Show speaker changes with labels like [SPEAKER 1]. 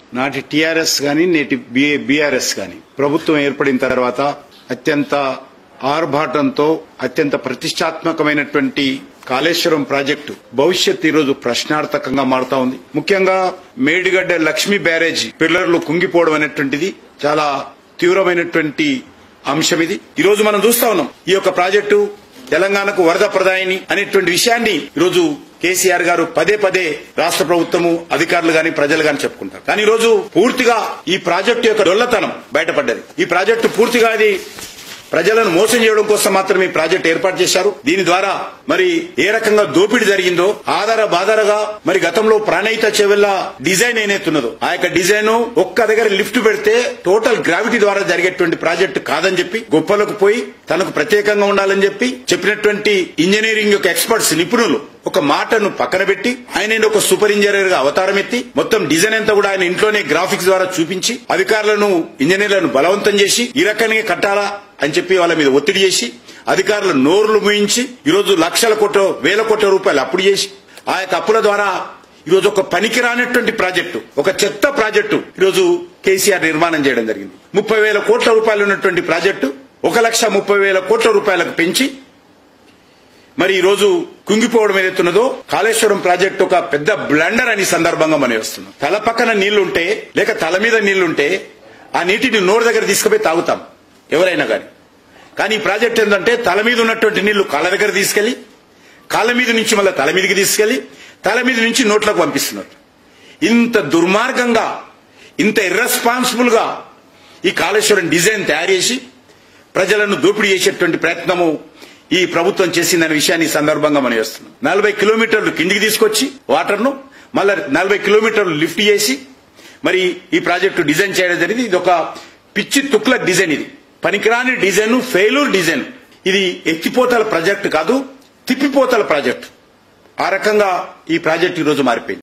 [SPEAKER 1] నాటి టీఆర్ఎస్ గాని నేటి బీఆర్ఎస్ గాని ప్రభుత్వం ఏర్పడిన తర్వాత అత్యంత ఆర్భాటంతో అత్యంత ప్రతిష్టాత్మకమైనటువంటి కాళేశ్వరం ప్రాజెక్టు భవిష్యత్ ఈరోజు ప్రశ్నార్థకంగా మారుతా ఉంది ముఖ్యంగా మేడిగడ్డ లక్ష్మీ బ్యారేజీ పిల్లర్లు కుంగిపోవడం అనేటువంటిది చాలా తీవ్రమైనటువంటి అంశం ఇది ఈ రోజు మనం చూస్తా ఉన్నాం ఈ యొక్క ప్రాజెక్టు తెలంగాణకు వరద ప్రదాయిని అనేటువంటి విషయాన్ని ఈరోజు కేసీఆర్ గారు పదే పదే రాష్ట్ర ప్రభుత్వము అధికారులు గాని ప్రజలు గాని చెప్పుకుంటారు కానీ ఈ రోజు పూర్తిగా ఈ ప్రాజెక్టు యొక్క డొల్లతనం బయటపడ్డది ఈ ప్రాజెక్టు పూర్తిగా అది ప్రజలను మోసం చేయడం కోసం మాత్రమే ఈ ప్రాజెక్ట్ ఏర్పాటు చేశారు దీని ద్వారా మరి ఏ రకంగా దోపిడీ జరిగిందో ఆధార బాధారగా మరి గతంలో ప్రాణహిత చెవెల్ల డిజైన్ ఏనైతున్నదో ఆ యొక్క డిజైన్ ఒక్క దగ్గర లిఫ్ట్ పెడితే టోటల్ గ్రావిటీ ద్వారా జరిగేటువంటి ప్రాజెక్ట్ కాదని చెప్పి గొప్పలకు పోయి తనకు ప్రత్యేకంగా ఉండాలని చెప్పి చెప్పినటువంటి ఇంజనీరింగ్ యొక్క ఎక్స్పర్ట్స్ నిపుణులు ఒక మాటను పక్కన పెట్టి ఆయన ఒక సూపర్ ఇంజనీర్ గా అవతారం ఎత్తి మొత్తం డిజైన్ అంతా కూడా ఆయన ఇంట్లోనే గ్రాఫిక్స్ ద్వారా చూపించి అధికారులను ఇంజనీర్లను బలవంతం చేసి ఈ రకంగా కట్టాలా అని చెప్పి వాళ్ళ మీద ఒత్తిడి చేసి అధికారులు నోరులు మూయించి ఈరోజు లక్షల కోట్ల వేల కోట్ల రూపాయలు అప్పుడు చేసి ఆ యొక్క అప్పుల ద్వారా ఈరోజు ఒక పనికి రానటువంటి ప్రాజెక్టు ఒక చెత్త ప్రాజెక్టు ఈరోజు కేసీఆర్ నిర్మాణం చేయడం జరిగింది ముప్పై వేల కోట్ల రూపాయలు ఉన్నటువంటి ప్రాజెక్టు ఒక లక్ష ముప్పై వేల కోట్ల రూపాయలకు పెంచి మరి ఈ రోజు కుంగిపోవడం ఏదైతున్నదో కాళేశ్వరం ప్రాజెక్టు ఒక పెద్ద బ్లండర్ అని సందర్భంగా మనం వస్తున్నాం తల పక్కన నీళ్లుంటే లేక తల మీద నీళ్లుంటే ఆ నీటిని నోరు దగ్గర తీసుకుపోయి తాగుతాం ఎవరైనా కానీ కానీ ఈ ప్రాజెక్ట్ ఏంటంటే తల మీద ఉన్నటువంటి నీళ్లు కాళ్ళ దగ్గర తీసుకెళ్లి కాళ్ళ మీద నుంచి మళ్ళీ తల మీదకి తీసుకెళ్లి తల మీద నుంచి నోట్లకు పంపిస్తున్నారు ఇంత దుర్మార్గంగా ఇంత ఇర్రెస్పాన్సిబుల్ గా ఈ కాళేశ్వరం డిజైన్ తయారు చేసి ప్రజలను దోపిడీ చేసేటువంటి ప్రయత్నము ఈ ప్రభుత్వం చేసిందనే విషయాన్ని ఈ సందర్భంగా మనం చేస్తున్నాం నలభై కిలోమీటర్లు కిందికి తీసుకొచ్చి వాటర్ను మళ్ళా నలభై కిలోమీటర్లు లిఫ్ట్ చేసి మరి ఈ ప్రాజెక్టు డిజైన్ చేయడం జరిగింది ఇది ఒక పిచ్చి తుక్ల డిజైన్ ఇది పనికిరాని డిజైన్ ఫెయిలూర్ డిజైన్ ఇది ఎత్తిపోతల ప్రాజెక్టు కాదు తిప్పిపోతల ప్రాజెక్టు ఆ రకంగా ఈ ప్రాజెక్టు ఈ రోజు మారిపోయింది